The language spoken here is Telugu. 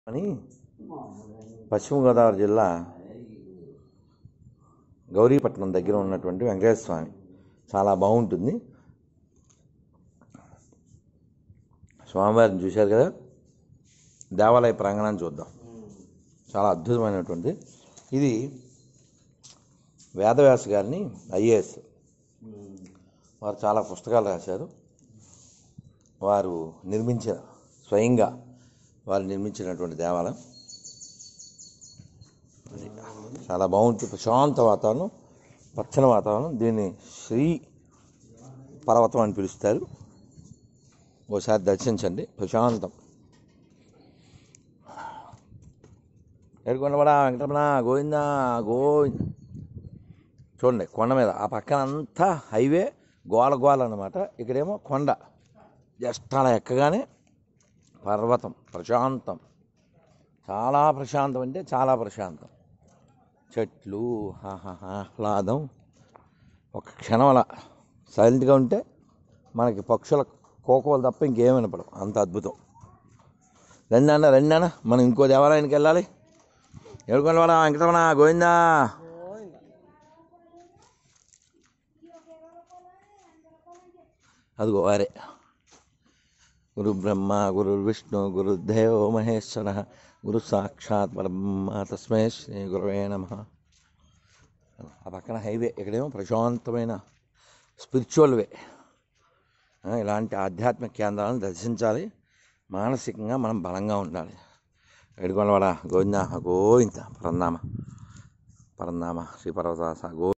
అని పశ్చిమ గోదావరి జిల్లా గౌరీపట్నం దగ్గర ఉన్నటువంటి వెంకటేశ్వర స్వామి చాలా బాగుంటుంది స్వామివారిని చూశారు కదా దేవాలయ ప్రాంగణాన్ని చూద్దాం చాలా అద్భుతమైనటువంటి ఇది వేదవ్యాస గారిని ఐఏఎస్ వారు చాలా పుస్తకాలు రాశారు వారు నిర్మించిన స్వయంగా వారు నిర్మించినటువంటి దేవాలయం అది చాలా బాగుంటుంది ప్రశాంత వాతావరణం పచ్చని వాతావరణం దీన్ని శ్రీ పర్వతం అని పిలుస్తారు ఓసారి దర్శించండి ప్రశాంతం ఏడుకొండబడా వెంకటరమణ గోవింద గోవింద చూడండి కొండ మీద ఆ పక్కన అంతా హైవే గోల గోల అనమాట ఇక్కడేమో కొండ జస్ట్ అలా ఎక్కగానే పర్వతం ప్రశాంతం చాలా ప్రశాంతం అంటే చాలా ప్రశాంతం చెట్లు హాహాహా, ఆహ్లాదం ఒక క్షణం అలా సైలెంట్గా ఉంటే మనకి పక్షుల కోకోలు తప్ప ఇంకేం వినపడం అంత అద్భుతం రండి అన్న రండి అన్న మనం ఇంకో దేవాలయానికి వెళ్ళాలి ఏడుకొండవాడ వెంకటరమణ గోవిందా అదిగో వారే గురు బ్రహ్మ గురు విష్ణు గురుదేవ మహేశ్వర గురు సాక్షాత్ పరబ్రహ్మ తస్మై శ్రీ గురవే నమ ఆ పక్కన హైవే ఇక్కడేమో ప్రశాంతమైన స్పిరిచువల్ వే ఆ, ఇలాంటి ఆధ్యాత్మిక కేంద్రాలను దర్శించాలి మానసికంగా మనం బలంగా ఉండాలి ఎడుకొండవాడ గోవింద గోవింద పరందామ పరందామ శ్రీ పర్వతాస గో